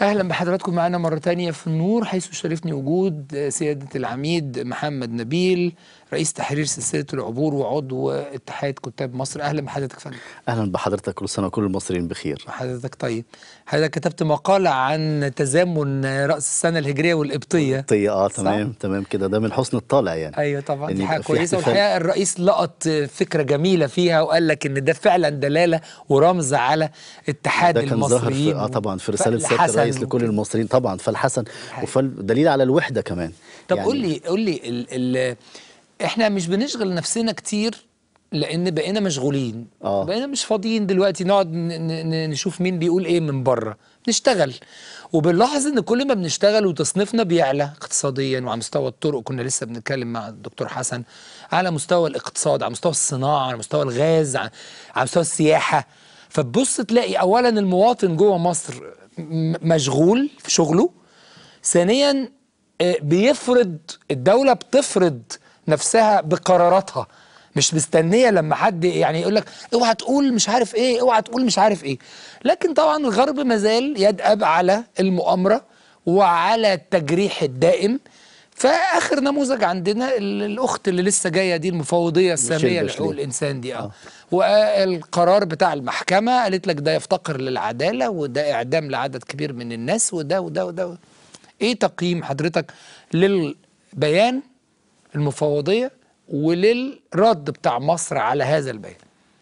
اهلا بحضراتكم معنا مره تانية في النور حيث شرفني وجود سياده العميد محمد نبيل رئيس تحرير سلسله العبور وعضو اتحاد كتاب مصر اهلا بحضرتك فندم اهلا بحضرتك كل سنه وكل المصريين بخير حضرتك طيب حضرتك كتبت مقاله عن تزامن راس السنه الهجريه والقبطيه طيب اه صح؟ تمام تمام كده ده من حسن الطالع يعني ايوه طبعا إن دي حاجه يبقى في كويسه احتفال. والحقيقه الرئيس لقط فكره جميله فيها وقال لك ان ده فعلا دلاله ورمز على اتحاد ده كان ظاهر في المصريين اه طبعا في رساله سياده فالحسن الرئيس لكل وكده. المصريين طبعا فالحسن حقيقي. وفالدليل على الوحده كمان طب يعني قول لي قول لي ال ال احنا مش بنشغل نفسنا كتير لان بقينا مشغولين آه. بقينا مش فاضيين دلوقتي نقعد ن- ن- ن- نشوف مين بيقول ايه من بره نشتغل وبنلاحظ ان كل ما بنشتغل وتصنيفنا بيعلى اقتصاديا وعلى مستوى الطرق كنا لسه بنتكلم مع الدكتور حسن على مستوى الاقتصاد على مستوى الصناعه على مستوى الغاز على على مستوى السياحه فتبص تلاقي اولا المواطن جوه مصر م- مشغول في شغله ثانيا آه، بيفرض الدولة بتفرض نفسها بقراراتها مش مستنية لما حد يعني يقول لك اوعى تقول مش عارف ايه اوعى تقول مش عارف ايه لكن طبعا الغرب مازال يدأب على المؤامرة وعلى التجريح الدائم فاخر نموذج عندنا ال- الاخت اللي لسه جايه دي المفوضيه الساميه باشلي. لحقوق الانسان دي اه والقرار بتاع المحكمه قالت لك ده يفتقر للعداله وده اعدام لعدد كبير من الناس وده وده وده ايه تقييم حضرتك للبيان المفوضيه وللرد بتاع مصر على هذا البيان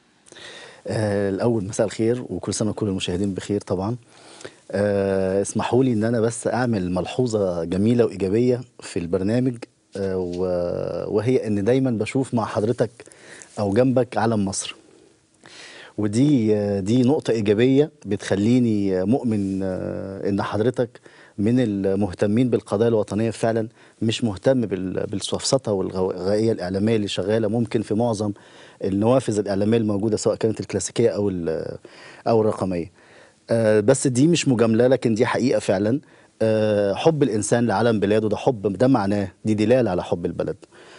آه الاول مساء الخير وكل سنه وكل المشاهدين بخير طبعا آه اسمحوا لي ان انا بس اعمل ملحوظه جميله وايجابيه في البرنامج آه و- وهي ان دايما بشوف مع حضرتك او جنبك علم مصر ودي آه، دي نقطة إيجابية بتخليني آه، مؤمن آه، إن حضرتك من المهتمين بالقضايا الوطنية فعلا مش مهتم بال- بالسفسطة والغائية الإعلامية اللي شغالة ممكن في معظم النوافذ الإعلامية الموجودة سواء كانت الكلاسيكية أو ال- أو الرقمية آه، بس دي مش مجاملة لكن دي حقيقة فعلا آه، حب الإنسان لعالم بلاده ده حب ده معناه دي دلالة على حب البلد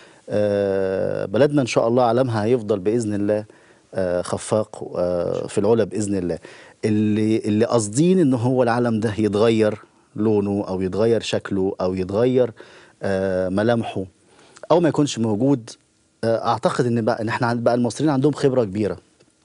آه، بلدنا إن شاء الله علمها هيفضل بإذن الله آه، خفاق آه، في العلا باذن الله اللي اللي قاصدين ان هو العالم ده يتغير لونه او يتغير شكله او يتغير آه، ملامحه او ما يكونش موجود آه، اعتقد ان بقى ان احنا عند- بقى المصريين عندهم خبره كبيره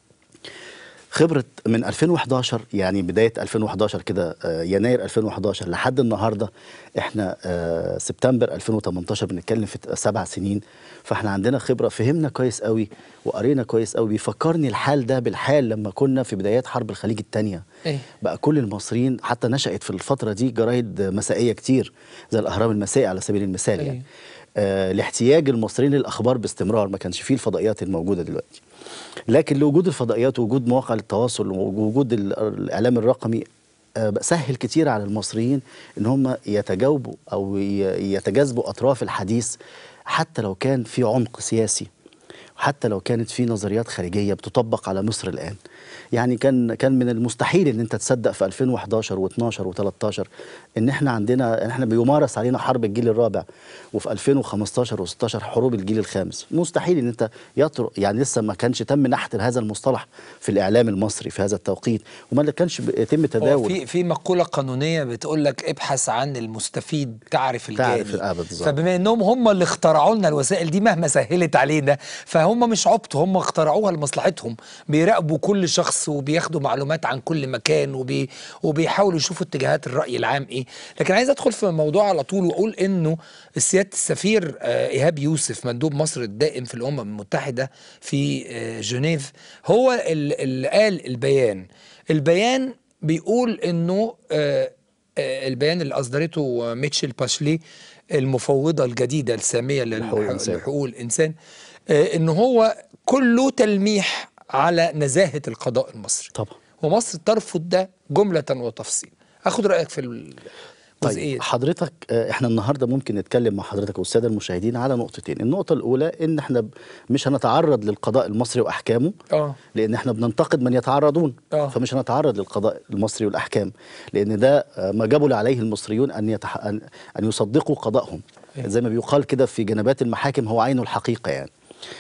خبرة من 2011 يعني بداية 2011 كده آه، يناير 2011 لحد النهاردة احنا آه، سبتمبر 2018 بنتكلم في سبع سنين فاحنا عندنا خبرة فهمنا كويس قوي وقرينا كويس قوي بيفكرني الحال ده بالحال لما كنا في بدايات حرب الخليج الثانية إيه؟ بقى كل المصريين حتى نشأت في الفترة دي جرايد مسائية كتير زي الأهرام المسائي على سبيل المثال يعني أيوة. آه لاحتياج المصريين للأخبار باستمرار ما كانش فيه الفضائيات الموجودة دلوقتي لكن لوجود الفضائيات ووجود مواقع التواصل ووجود ال- الإعلام الرقمي آه، بقى سهل كتير على المصريين ان هم يتجاوبوا او ي- يتجاذبوا اطراف الحديث حتى لو كان في عمق سياسي وحتى لو كانت في نظريات خارجيه بتطبق على مصر الان يعني كان كان من المستحيل ان انت تصدق في 2011 و12 و13 ان احنا عندنا ان احنا بيمارس علينا حرب الجيل الرابع وفي 2015 و16 حروب الجيل الخامس مستحيل ان انت يطرق يعني لسه ما كانش تم نحت هذا المصطلح في الاعلام المصري في هذا التوقيت وما كانش يتم هو تداول في في مقوله قانونيه بتقول لك ابحث عن المستفيد تعرف الجاني تعرف الأبد بالظبط. فبما انهم هم اللي اخترعوا لنا الوسائل دي مهما سهلت علينا فهم مش عبط هم اخترعوها لمصلحتهم بيراقبوا كل شخص وبياخدوا معلومات عن كل مكان وبي وبيحاولوا يشوفوا اتجاهات الراي العام ايه لكن عايز ادخل في الموضوع على طول واقول انه سياده السفير آه، ايهاب يوسف مندوب مصر الدائم في الامم المتحده في آه، جنيف هو ال- اللي قال البيان البيان بيقول انه آه، آه، البيان اللي اصدرته ميتشل باشلي المفوضه الجديده الساميه لحقوق للح- الإنسان. لحقوق الانسان آه، ان هو كله تلميح على نزاهه القضاء المصري طبعا ومصر ترفض ده جمله وتفصيل اخد رايك في الجزئيه طيب حضرتك آه، احنا النهارده ممكن نتكلم مع حضرتك والساده المشاهدين على نقطتين النقطه الاولى ان احنا ب- مش هنتعرض للقضاء المصري واحكامه اه لان احنا بننتقد من يتعرضون آه. فمش هنتعرض للقضاء المصري والاحكام لان ده آه، ما جبل عليه المصريون ان يتح... ان أن يصدقوا قضاءهم أيوة. زي ما بيقال كده في جنبات المحاكم هو عين الحقيقه يعني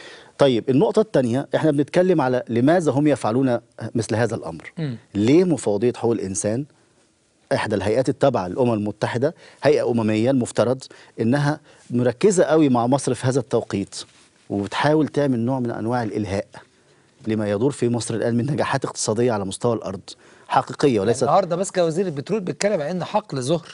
طيب النقطة الثانية احنا بنتكلم على لماذا هم يفعلون مثل هذا الأمر مم. ليه مفوضية حقوق الإنسان احدى الهيئات التابعه للامم المتحده هيئه امميه المفترض انها مركزه قوي مع مصر في هذا التوقيت وبتحاول تعمل نوع من انواع الالهاء لما يدور في مصر الان من نجاحات اقتصاديه على مستوى الارض حقيقيه وليست النهارده ماسك وزير البترول بيتكلم عن ان حقل زهر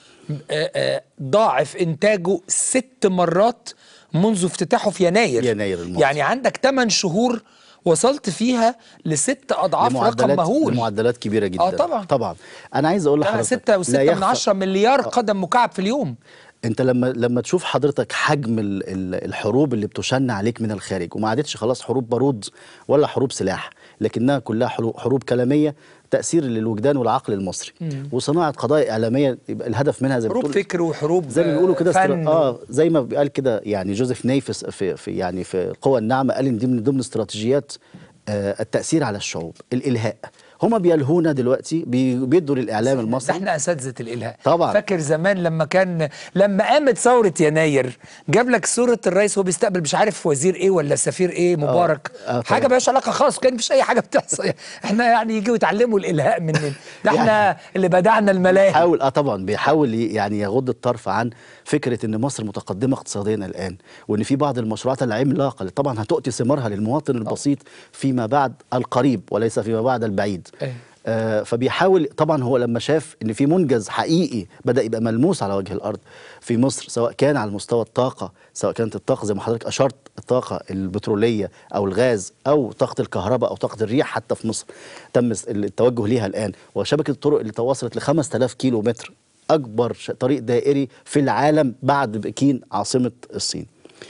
آه، آه، ضاعف انتاجه ست مرات منذ افتتاحه في يناير يناير الماضي. يعني عندك 8 شهور وصلت فيها لست اضعاف رقم لمعدلات مهول معدلات كبيره جدا آه طبعا. طبعا انا عايز اقول أنا لحضرتك ستة لا وستة من يخفى- عشرة مليار قدم مكعب في اليوم انت لما لما تشوف حضرتك حجم ال- ال- الحروب اللي بتشن عليك من الخارج وما عادتش خلاص حروب بارود ولا حروب سلاح لكنها كلها حروب, حروب كلاميه تاثير للوجدان والعقل المصري وصناعه قضايا اعلاميه يبقى الهدف منها زي ما حروب بتقول فكر وحروب زي ما بيقولوا كده استرا- فن اه زي ما بيقال كده يعني جوزيف ناي في, في, في يعني في القوى الناعمه قال ان دي من ضمن استراتيجيات آه التاثير على الشعوب الالهاء هما بيلهونا دلوقتي بي- بيدوا للاعلام ده المصري احنا اساتذه الالهاء طبعاً. فاكر زمان لما كان لما قامت ثوره يناير جاب لك صوره الرئيس وهو بيستقبل مش عارف وزير ايه ولا سفير ايه مبارك آه، طبعاً. حاجه مالهاش علاقه خالص كان مفيش اي حاجه بتحصل احنا يعني يجوا يتعلموا الالهاء مننا ده احنا اللي بدعنا الملاهي بيحاول اه طبعا بيحاول ي- يعني يغض الطرف عن فكره ان مصر متقدمه اقتصاديا الان وان في بعض المشروعات العملاقه اللي طبعا هتؤتي ثمارها للمواطن البسيط فيما بعد القريب وليس فيما بعد البعيد أيوة. آه فبيحاول طبعا هو لما شاف ان في منجز حقيقي بدا يبقى ملموس على وجه الارض في مصر سواء كان على مستوى الطاقه سواء كانت الطاقه زي ما حضرتك اشرت الطاقه البتروليه او الغاز او طاقه الكهرباء او طاقه الريح حتى في مصر تم التوجه ليها الان وشبكه الطرق اللي توصلت ل 5000 كيلو متر اكبر ش- طريق دائري في العالم بعد بكين عاصمه الصين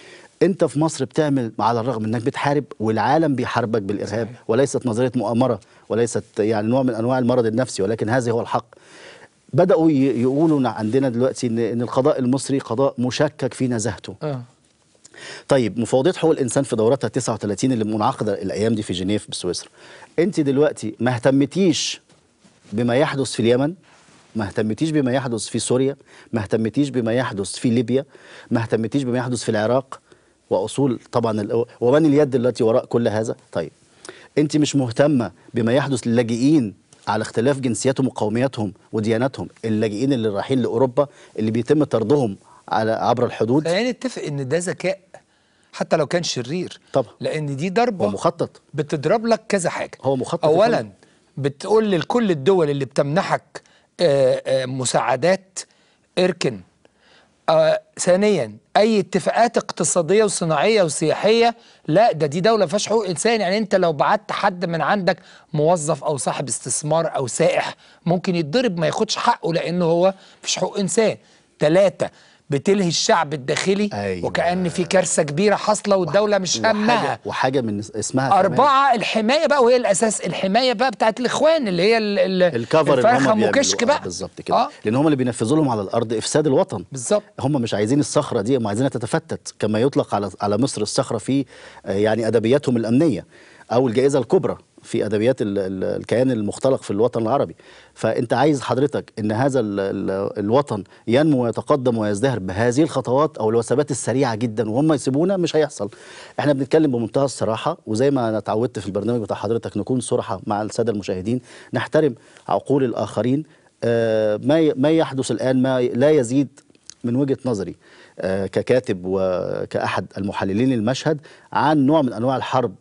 انت في مصر بتعمل على الرغم انك بتحارب والعالم بيحاربك بالارهاب صحيح. وليست نظريه مؤامره وليست يعني نوع من انواع المرض النفسي ولكن هذا هو الحق بداوا ي- يقولوا إن عندنا دلوقتي ان ان القضاء المصري قضاء مشكك في نزاهته اه طيب مفوضيه حقوق الانسان في دورتها 39 اللي منعقده الايام دي في جنيف بسويسرا انت دلوقتي ما اهتمتيش بما يحدث في اليمن ما اهتمتيش بما يحدث في سوريا ما اهتمتيش بما يحدث في ليبيا ما اهتمتيش بما يحدث في العراق واصول طبعا ال- ومن اليد التي وراء كل هذا طيب انت مش مهتمه بما يحدث للاجئين على اختلاف جنسياتهم وقومياتهم ودياناتهم اللاجئين اللي رايحين لاوروبا اللي بيتم طردهم على عبر الحدود خلينا نتفق ان ده ذكاء حتى لو كان شرير طبعا. لان دي ضربه هو مخطط بتضرب لك كذا حاجه هو مخطط يا اولا فندم. بتقول لكل الدول اللي بتمنحك آه، آه، مساعدات اركن آه ثانيا اي اتفاقات اقتصاديه وصناعيه وسياحيه لا ده دي دوله ما فيهاش حقوق انسان يعني انت لو بعت حد من عندك موظف او صاحب استثمار او سائح ممكن يتضرب ما ياخدش حقه لانه هو مفيش حقوق انسان ثلاثه بتلهي الشعب الداخلي أيوة. وكأن في كارثه كبيره حاصله والدوله مش همها وحاجه وحاجه من اسمها كمان أربعة الحماية بقى وهي الأساس الحماية بقى بتاعت الإخوان اللي هي ال- ال- الكفر اللي الفرخة هم أم وكشك بيعملوه. آه بقى بالظبط كده آه. لان هم اللي بينفذوا لهم على الارض افساد الوطن بالظبط هم مش عايزين الصخره دي هم عايزينها تتفتت كما يطلق على على مصر الصخره في آه، يعني ادبياتهم الامنيه او الجائزه الكبرى في ادبيات ال- ال- الكيان المختلق في الوطن العربي فانت عايز حضرتك ان هذا ال ال الوطن ينمو ويتقدم ويزدهر بهذه الخطوات او الوثبات السريعه جدا وهم يسيبونا مش هيحصل احنا بنتكلم بمنتهى الصراحه وزي ما انا اتعودت في البرنامج بتاع حضرتك نكون صراحه مع الساده المشاهدين نحترم عقول الاخرين آه، ما ي- ما يحدث الان ما ي- لا يزيد من وجهه نظري آه، ككاتب وكأحد المحللين المشهد عن نوع من انواع الحرب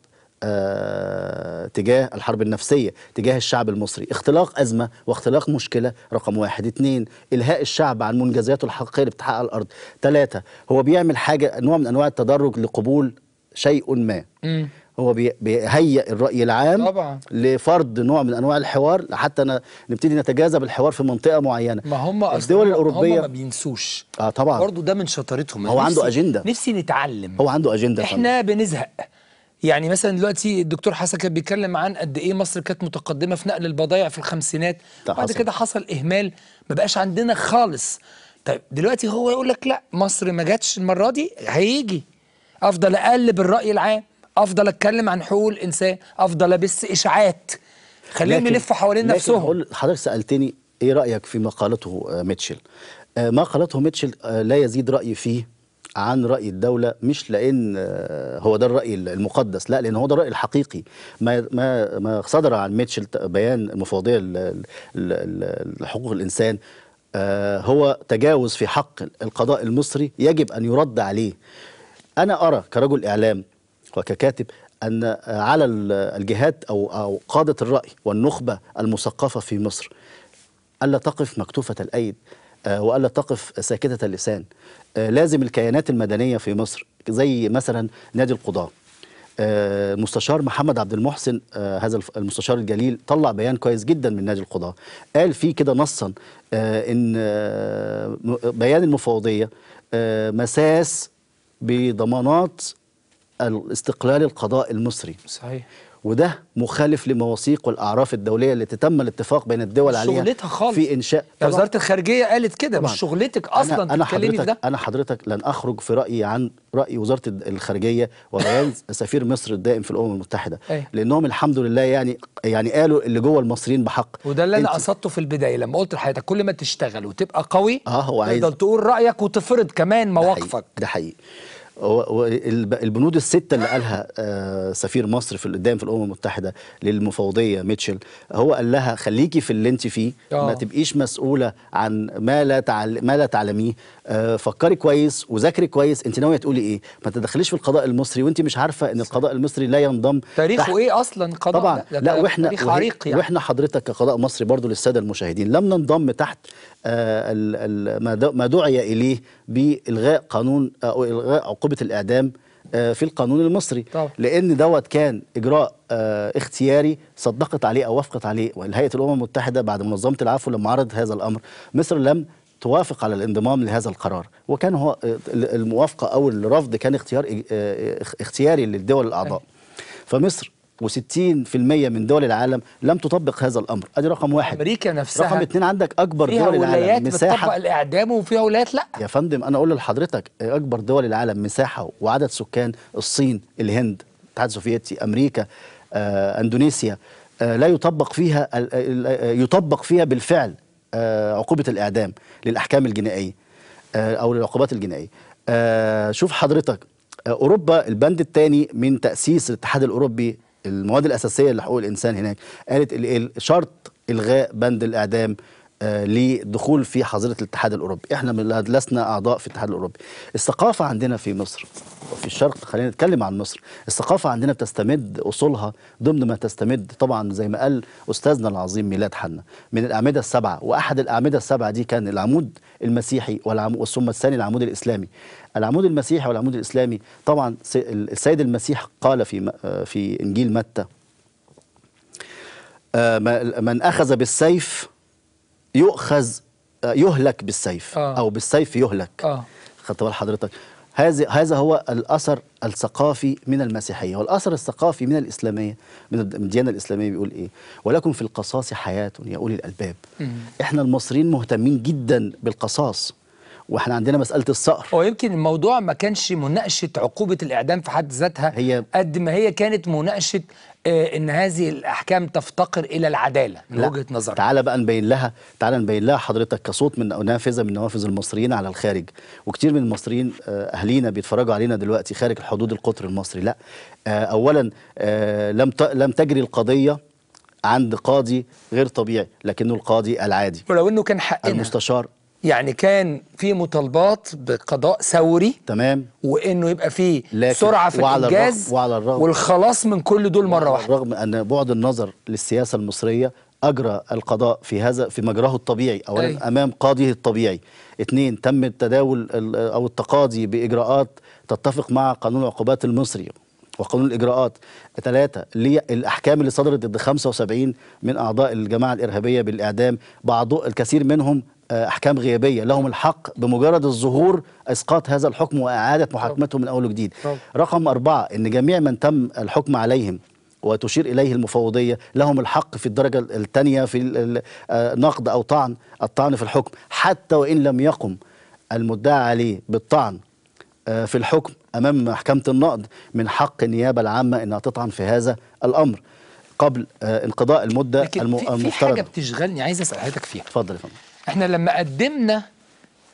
آه، تجاه الحرب النفسية تجاه الشعب المصري اختلاق أزمة واختلاق مشكلة رقم واحد اتنين إلهاء الشعب عن منجزاته الحقيقية اللي بتحقق على الأرض ثلاثة هو بيعمل حاجة نوع من أنواع التدرج لقبول شيء ما مم. هو بي- بيهيئ الرأي العام طبعا. لفرض نوع من أنواع الحوار حتى ن- نبتدي نتجاذب الحوار في منطقة معينة ما هم أصل الدول هم- الأوروبية هم ما بينسوش اه طبعا برضه ده من شطارتهم هو نفسي- عنده أجندة. نفسي نتعلم هو عنده أجندة يا فندم. احنا بنزهق يعني مثلا دلوقتي الدكتور حسن كان بيتكلم عن قد ايه مصر كانت متقدمه في نقل البضائع في الخمسينات ده بعد حصل. كده حصل اهمال ما بقاش عندنا خالص طيب دلوقتي هو يقول لك لا مصر ما جاتش المره دي هيجي افضل اقلب الراي العام افضل اتكلم عن حقوق الانسان افضل ابث اشاعات خليهم لكن- يلفوا حوالين لكن نفسهم أقول حضرتك سالتني ايه رايك في ما قالته آه، ميتشل آه، ما قالته ميتشل آه، لا يزيد رايي فيه عن رأي الدولة مش لأن آه، هو ده الرأي المقدس لا لأن هو ده الرأي الحقيقي ما ما ما صدر عن ميتشل ت- بيان المفوضية ل- ل- ل- لحقوق الإنسان آه، هو تجاوز في حق القضاء المصري يجب أن يرد عليه أنا أرى كرجل إعلام وككاتب أن على ال- الجهات أو أو قادة الرأي والنخبة المثقفة في مصر ألا تقف مكتوفة الأيد آه، وألا تقف ساكتة اللسان آه، لازم الكيانات المدنية في مصر زي مثلا نادي القضاة آه، مستشار محمد عبد المحسن آه، هذا الف- المستشار الجليل طلع بيان كويس جدا من نادي القضاة قال فيه كده نصا آه، ان آه، م- بيان المفوضية آه، مساس بضمانات الاستقلال القضاء المصري صحيح وده مخالف لمواثيق والاعراف الدوليه التي تم الاتفاق بين الدول مش عليها شغلتها خالص. في انشاء يا وزاره الخارجيه قالت كده طبعاً. مش شغلتك اصلا انا, أنا تتكلمي في حضرتك ده انا حضرتك لن اخرج في رايي عن راي وزاره الد- الخارجيه وبيان سفير مصر الدائم في الامم المتحده أيوة. لانهم الحمد لله يعني يعني قالوا اللي جوه المصريين بحق وده اللي انا أنت- قصدته في البدايه لما قلت لحضرتك كل ما تشتغل وتبقى قوي آه، هو عايز- تقدر تقول رايك وتفرض كمان ده حقيقي. مواقفك ده حقيقي هو- هو الب- البنود الستة اللي قالها آه، سفير مصر في القدام في الأمم المتحدة للمفوضية ميتشل هو قال لها خليكي في اللي انت فيه آه. ما تبقيش مسؤولة عن ما لا تعل... ما لا تعلميه آه، فكري كويس وذاكري كويس انت ناوية تقولي ايه ما تدخليش في القضاء المصري وانت مش عارفة ان القضاء المصري لا ينضم تاريخه تحت- ايه اصلا قضاء طبعا ده- ده لا واحنا تاريخ وهي- عريق يعني واحنا حضرتك كقضاء مصري برضو للساده المشاهدين لم ننضم تحت آه، ال- ال- ما د- ما دعي اليه بالغاء قانون او الغاء عقوبه الاعدام آه، في القانون المصري طبعا. لان دوت كان اجراء آه، اختياري صدقت عليه او وافقت عليه والهيئه الامم المتحده بعد منظمه العفو لما عرضت هذا الامر مصر لم توافق على الانضمام لهذا القرار وكان هو آه، الموافقه او الرفض كان اختيار آه، اختياري للدول الاعضاء فمصر و60% من دول العالم لم تطبق هذا الامر ادي رقم واحد امريكا نفسها رقم اتنين عندك اكبر فيها دول ولايات العالم بتطبق مساحه الاعدام وفيها ولايات لا يا فندم انا اقول لحضرتك اكبر دول العالم مساحه وعدد سكان الصين الهند الاتحاد السوفيتي امريكا آه، اندونيسيا آه، لا يطبق فيها ال- ال- يطبق فيها بالفعل آه، عقوبه الاعدام للاحكام الجنائيه آه، او للعقوبات الجنائيه آه، شوف حضرتك آه، اوروبا البند الثاني من تاسيس الاتحاد الاوروبي المواد الاساسيه لحقوق الانسان هناك قالت ال- ال- شرط الغاء بند الاعدام آه، للدخول في حظيره الاتحاد الاوروبي احنا من- لسنا اعضاء في الاتحاد الاوروبي الثقافه عندنا في مصر وفي الشرق خلينا نتكلم عن مصر الثقافه عندنا بتستمد اصولها ضمن ما تستمد طبعا زي ما قال استاذنا العظيم ميلاد حنا من الاعمده السبعه واحد الاعمده السبعه دي كان العمود المسيحي والعمود ثم الثاني العمود الاسلامي العمود المسيحي والعمود الاسلامي طبعا س- السيد المسيح قال في م- آه، في انجيل متى آه، ما- من اخذ بالسيف يؤخذ آه، يهلك بالسيف آه. او بالسيف يهلك اه خدت بال حضرتك هذا هذا هو الاثر الثقافي من المسيحيه والاثر الثقافي من الاسلاميه من الد- من الديانه الاسلاميه بيقول ايه ولكم في القصاص حياه يا اولي الالباب احنا المصريين مهتمين جدا بالقصاص واحنا عندنا مساله الصقر هو يمكن الموضوع ما كانش مناقشه عقوبه الاعدام في حد ذاتها هي- قد ما هي كانت مناقشه آه ان هذه الاحكام تفتقر الى العداله من لا. وجهه نظرك تعالى بقى نبين لها تعالى نبين لها حضرتك كصوت من نافذه من نوافذ المصريين على الخارج وكتير من المصريين آه، اهالينا بيتفرجوا علينا دلوقتي خارج حدود القطر المصري لا آه، اولا آه، لم ت- لم تجري القضيه عند قاضي غير طبيعي لكنه القاضي العادي ولو انه كان حقنا المستشار يعني كان في مطالبات بقضاء ثوري تمام وانه يبقى في لكن- سرعه في وعلى الرغم- الانجاز وعلى الرغم- والخلاص من كل دول مره واحده رغم ان بعد النظر للسياسه المصريه اجرى القضاء في هذا في مجراه الطبيعي اولا أي. امام قاضيه الطبيعي اثنين تم التداول ال- او التقاضي باجراءات تتفق مع قانون العقوبات المصري وقانون الاجراءات ثلاثه اللي هي الاحكام اللي صدرت ضد 75 من اعضاء الجماعه الارهابيه بالاعدام بعض الكثير منهم آه، احكام غيابيه لهم الحق بمجرد الظهور اسقاط هذا الحكم واعاده محاكمته من اول وجديد طبعا. رقم أربعة إن جميع من تم الحكم عليهم وتشير إليه المفوضية لهم الحق في الدرجة الثانية في ال- ال- آه، نقد أو طعن الطعن في الحكم حتى وإن لم يقم المدعى عليه بالطعن آه، في الحكم أمام محكمة النقد من حق النيابة العامة أنها تطعن في هذا الأمر قبل آه، انقضاء المدة لكن الم- في, في حاجه المفترضة بتشغلني عايز اسال حضرتك فيها اتفضل يا فندم احنا لما قدمنا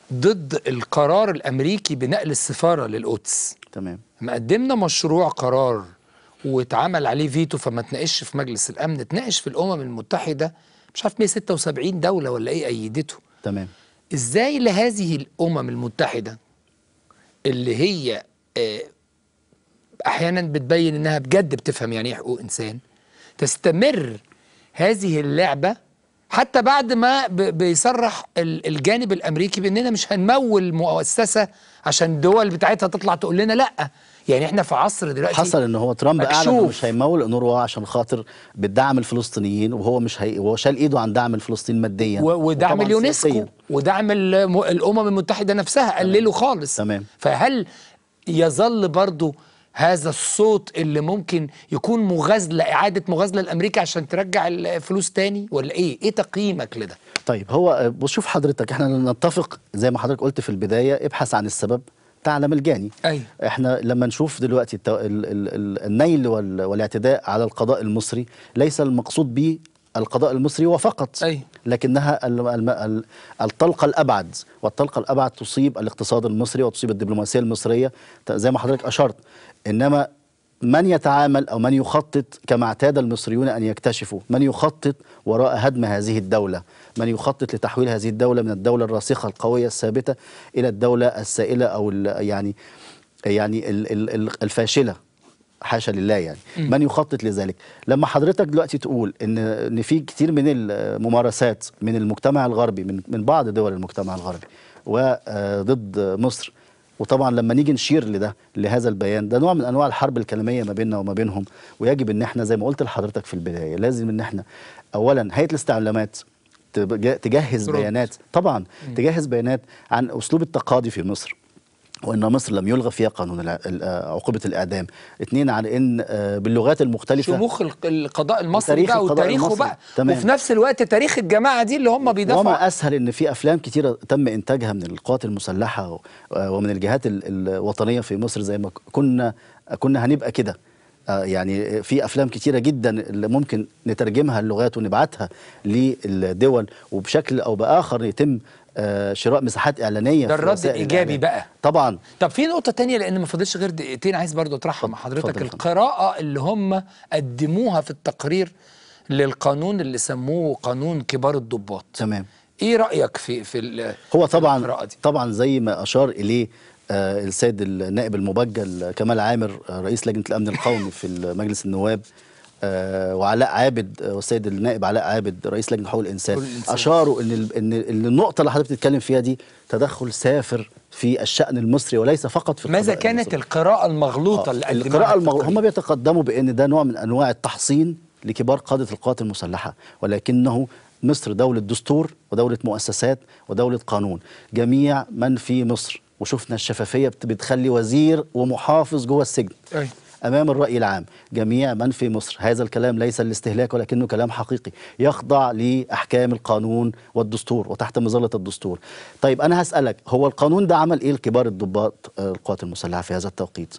ضد القرار الامريكي بنقل السفاره للقدس تمام مقدمنا مشروع قرار واتعمل عليه فيتو فما تناقش في مجلس الامن اتناقش في الامم المتحده مش عارف 176 دوله ولا ايه ايدته تمام ازاي لهذه الامم المتحده اللي هي آه، احيانا بتبين انها بجد بتفهم يعني ايه حقوق انسان تستمر هذه اللعبه حتى بعد ما ب- بيصرح ال- الجانب الامريكي باننا مش هنمول مؤسسه عشان الدول بتاعتها تطلع تقول لنا لا يعني احنا في عصر دلوقتي حصل ان هو ترامب اعلن انه مكشوف. مش هيمول انوروا عشان خاطر بتدعم الفلسطينيين وهو مش هي وهو شال ايده عن دعم الفلسطين ماديا و- ودعم وطبعاً اليونسكو سياسياً. ودعم الم- الامم المتحده نفسها قللوا خالص تمام. فهل يظل برضو هذا الصوت اللي ممكن يكون مغازله اعاده مغازله لامريكا عشان ترجع الفلوس تاني ولا ايه ايه تقييمك لده طيب هو بص شوف حضرتك احنا نتفق زي ما حضرتك قلت في البدايه ابحث عن السبب تعلم الجاني أيوة. احنا لما نشوف دلوقتي التو... ال... ال... ال... النيل وال... والاعتداء على القضاء المصري ليس المقصود به القضاء المصري وفقط أيوة. لكنها ال... ال... ال... الطلقه الابعد والطلقه الابعد تصيب الاقتصاد المصري وتصيب الدبلوماسيه المصريه ت- زي ما حضرتك اشرت انما من يتعامل او من يخطط كما اعتاد المصريون ان يكتشفوا من يخطط وراء هدم هذه الدوله من يخطط لتحويل هذه الدوله من الدوله الراسخه القويه الثابته الى الدوله السائله او ال- يعني يعني ال- ال- ال- الفاشله حاشا لله يعني من يخطط لذلك لما حضرتك دلوقتي تقول ان ان في كتير من الممارسات من المجتمع الغربي من من بعض دول المجتمع الغربي وضد مصر وطبعا لما نيجي نشير لده لهذا البيان ده نوع من انواع الحرب الكلاميه ما بيننا وما بينهم ويجب ان احنا زي ما قلت لحضرتك في البدايه لازم ان احنا اولا هيئه الاستعلامات تبج- تجهز ترد. بيانات طبعا تجهز بيانات عن اسلوب التقاضي في مصر وان مصر لم يلغى فيها قانون الع- ال- آه، عقوبه الاعدام اثنين عن ان آه، باللغات المختلفه شموخ الق- القضاء المصري وتاريخ بقى القضاء وتاريخه المصري. بقى تمام. وفي نفس الوقت تاريخ الجماعه دي اللي هم بيدافعوا وما اسهل ان في افلام كتيره تم انتاجها من القوات المسلحه و- ومن الجهات ال- الوطنيه في مصر زي ما ك- كنا كنا هنبقى كده آه، يعني في افلام كتيره جدا اللي ممكن نترجمها اللغات ونبعتها للدول وبشكل او باخر يتم آه، شراء مساحات اعلانيه ده في الرد وسائل الإيجابي الإعلام. بقى. طبعا طب في نقطة تانية لأن ما فاضلش غير دقيقتين عايز برضو أطرحها مع اتفضل، حضرتك اتفضل. القراءة اللي هم قدموها في التقرير للقانون اللي سموه قانون كبار الضباط تمام إيه رأيك في في ال- هو في طبعا القراءة دي؟ طبعا زي ما اشار اليه آه، السيد النائب المبجل كمال عامر آه، رئيس لجنه الامن القومي في مجلس النواب آه، وعلاء عابد آه، والسيد النائب علاء عابد رئيس لجنه حقوق الانسان حقوق الإنسان. اشاروا ان ال- ان إن النقطه اللي حضرتك بتتكلم فيها دي تدخل سافر في الشان المصري وليس فقط في ماذا القضاء كانت المصري. القراءة المغلوطة آه، اللي قدموها القراءة في المغلوطة التقرير؟ هم بيتقدموا بأن ده نوع من أنواع التحصين لكبار قادة القوات المسلحة ولكنه مصر دولة دستور ودولة مؤسسات ودولة قانون جميع من في مصر وشفنا الشفافية بت- بتخلي وزير ومحافظ جوه السجن أي. امام الراي العام جميع من في مصر هذا الكلام ليس الاستهلاك ولكنه كلام حقيقي يخضع لاحكام القانون والدستور وتحت مظله الدستور طيب انا هسالك هو القانون ده عمل ايه لكبار الضباط آه، القوات المسلحه في هذا التوقيت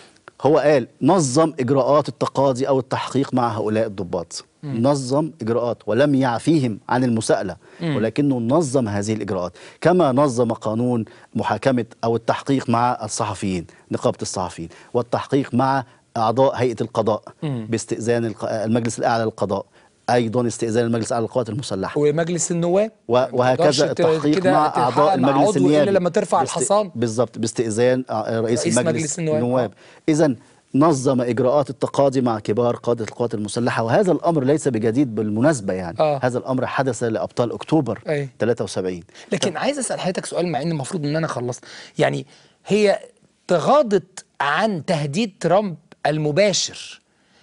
هو قال نظم اجراءات التقاضي او التحقيق مع هؤلاء الضباط نظم اجراءات ولم يعفيهم عن المساءله ولكنه نظم هذه الاجراءات كما نظم قانون محاكمه او التحقيق مع الصحفيين نقابه الصحفيين والتحقيق مع اعضاء هيئه القضاء باستئذان الق- المجلس الاعلى للقضاء ايضا استئذان المجلس الاعلى للقوات المسلحه ومجلس النواب و- ما تقدرش وهكذا ت- التحقيق كده مع تحقق اعضاء مع المجلس عضو النيابي إلا لما ترفع باست- الحصان بالظبط باستئذان آه، رئيس, رئيس المجلس مجلس النواب. النواب اذا نظم اجراءات التقاضي مع كبار قاده القوات المسلحه وهذا الامر ليس بجديد بالمناسبه يعني آه. هذا الامر حدث لابطال اكتوبر أي. 73 لكن عايز اسال حضرتك سؤال مع ان المفروض ان انا خلصت يعني هي تغاضت عن تهديد ترامب المباشر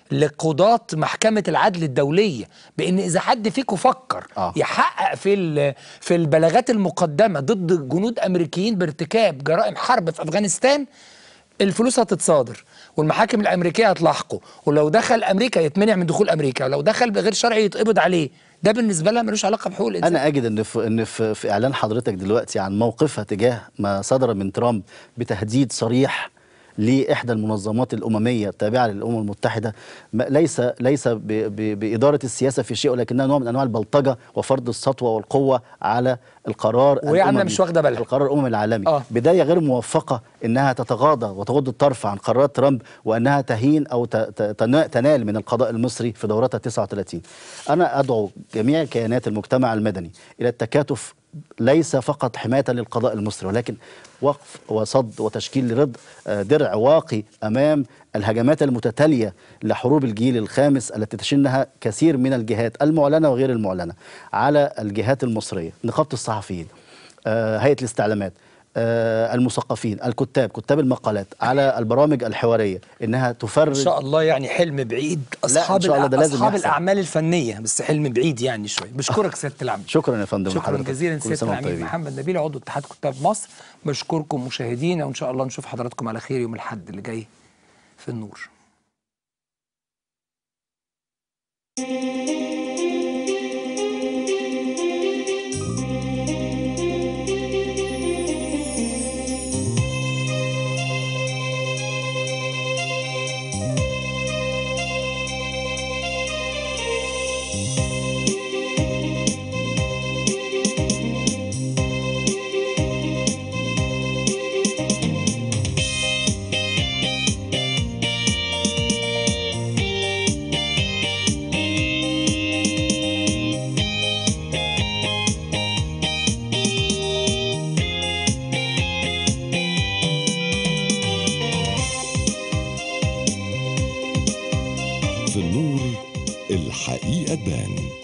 لقضاة محكمة العدل الدولية بأن إذا حد فيكم فكر آه. يحقق في ال- في البلاغات المقدمة ضد جنود أمريكيين بارتكاب جرائم حرب في أفغانستان الفلوس هتتصادر والمحاكم الأمريكية هتلاحقه ولو دخل أمريكا يتمنع من دخول أمريكا ولو دخل بغير شرعي يتقبض عليه ده بالنسبة لها ملوش علاقة بحقوق الإنسان انا اجد ان في ان في, في اعلان حضرتك دلوقتي عن موقفها تجاه ما صدر من ترامب بتهديد صريح لاحدى المنظمات الامميه التابعه للامم المتحده ما- ليس ليس ب ب باداره السياسه في شيء ولكنها نوع من انواع البلطجه وفرض السطوه والقوه على القرار وهي عاملة الأممي. مش واخدة بالها. القرار الاممي العالمي آه. بدايه غير موفقه انها تتغاضى وتغض الطرف عن قرارات ترامب وانها تهين او ت- ت- تنا- تنال من القضاء المصري في دورتها 39 انا ادعو جميع كيانات المجتمع المدني الى التكاتف ليس فقط حمايه للقضاء المصري ولكن وقف وصد وتشكيل لرد آه، درع واقي امام الهجمات المتتاليه لحروب الجيل الخامس التي تشنها كثير من الجهات المعلنه وغير المعلنه على الجهات المصريه نقابه الصحفيين آه، هيئه الاستعلامات آه، المثقفين الكتاب كتاب المقالات على البرامج الحواريه انها ان تفرج شاء الله يعني حلم بعيد اصحاب شاء الله ده الأع- لازم اصحاب يحصل. الاعمال الفنيه بس حلم بعيد يعني شويه بشكرك سياده العميد شكرا يا فندم شكرا لحضرتك. جزيلا كل سياده سنة وانتم العميد طيبين. محمد نبيل عضو اتحاد كتاب مصر بشكركم مشاهدينا وان شاء الله نشوف حضراتكم على خير يوم الاحد اللي جاي في النور في النور الحقيقة تبان